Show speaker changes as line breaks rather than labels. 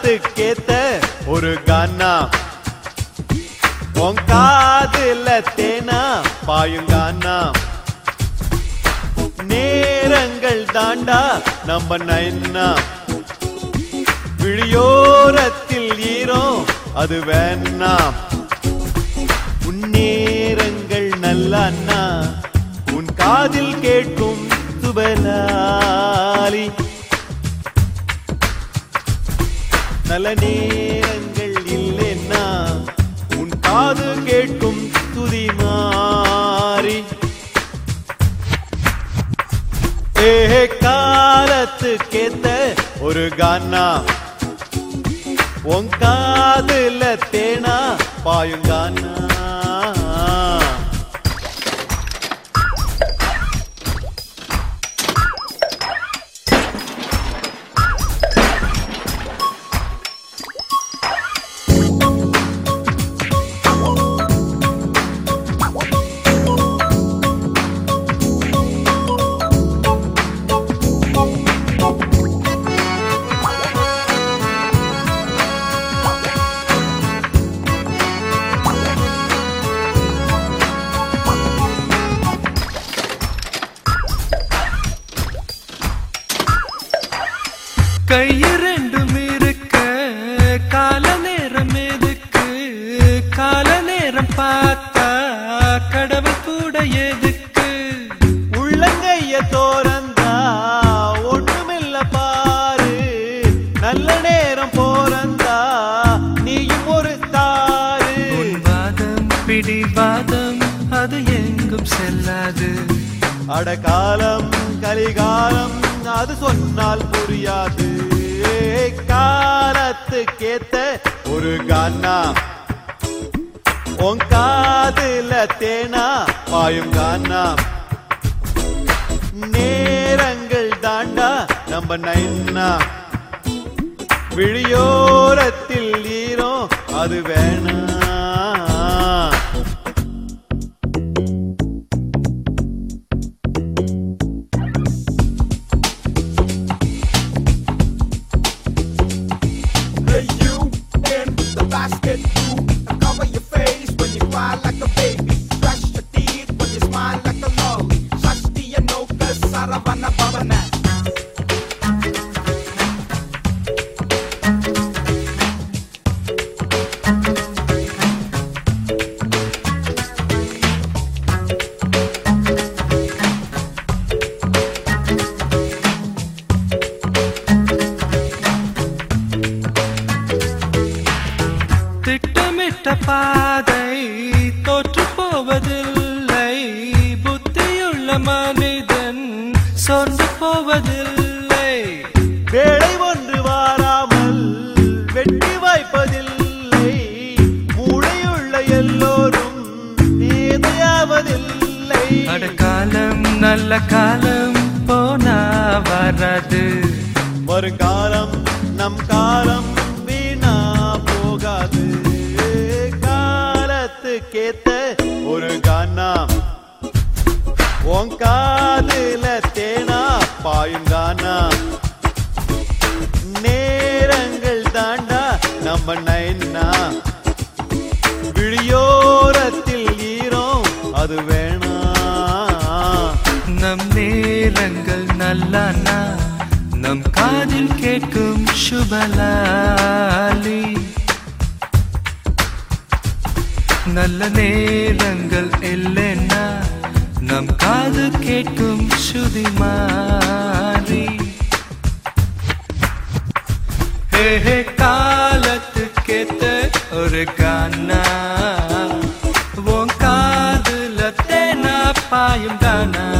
காலத்துக்கேத்த ஒரு கானா உன் காதுல தேனா பாயுங்கானா நேரங்கள் தாண்டா நம்ம நைன்னா விழியோரத்தில் ஈரம் அது வேணாம் உன் நேரங்கள் நல்லண்ணா உன் காதில் கேட்கும் சுபலாலி நல்ல நேரங்கள் இல்லைன்னா உன் காது கேட்கும் துதி மாறி ஏ காலத்துக்கேத்த ஒரு கானா உன் காதுல தேனா பாயுங்கானா
கையிரண்டும் இருக்க கால நேரம் எதுக்கு கால நேரம் பார்த்தா கடவுள் கூட எதுக்கு
உள்ளங்கைய தோரந்தா ஒண்ணுமில்ல பாரு நல்ல நேரம் போறந்தா நீயும் ஒரு தாரு
உன் வாதம் பிடிவாதம் அது எங்கும் செல்லாது
அடகாலம் கலிகாலம் அது சொன்னால் புரியாது காலத்துக்கேத்த ஒரு கானா உன் காதுல தேனா பாயும் கானா நேரங்கள் தாண்டா நம்ம நைன்னா விழியோரத்தில் ஈரம் அது வேணாம்
Hey you, in the basket you and cover your face when you cry like a baby. Brush your teeth when you smile like a lolly. Shashti and Noka Saravana Bhavana.
திட்டமிட்ட பாதை தோற்று போவதில்லை புத்தியுள்ள மனிதன் சொந்து போவதில்லை
வேலை ஒன்று வாராமல் வெற்றி வாய்ப்பதில்லை மூளையுள்ள எல்லோரும் மேதையாவதில்லை
அடக்காலம் நல்ல காலம் போனா வராது
வருங்காலம் நம் காலம் வீணா போகாது காலத்துக்கேத்த ஒரு கானா உன் காதுல தேனா பாயும் கானா நேரங்கள் தாண்டா நம்ம நைன்னா விழியோரத்தில் ஈரம் அது வேணாம்
நம் நேரங்கள் நல்லானா நம் காதில் கேட்கும் சுபலாலி நல்ல நேரங்கள் இல்லைன்னா நம் காது கேட்கும் சுதி மாறி ஹே ஹே காலத்துக்கேத்த ஒரு கானா உன் காதுல தேனா பாயும் தானா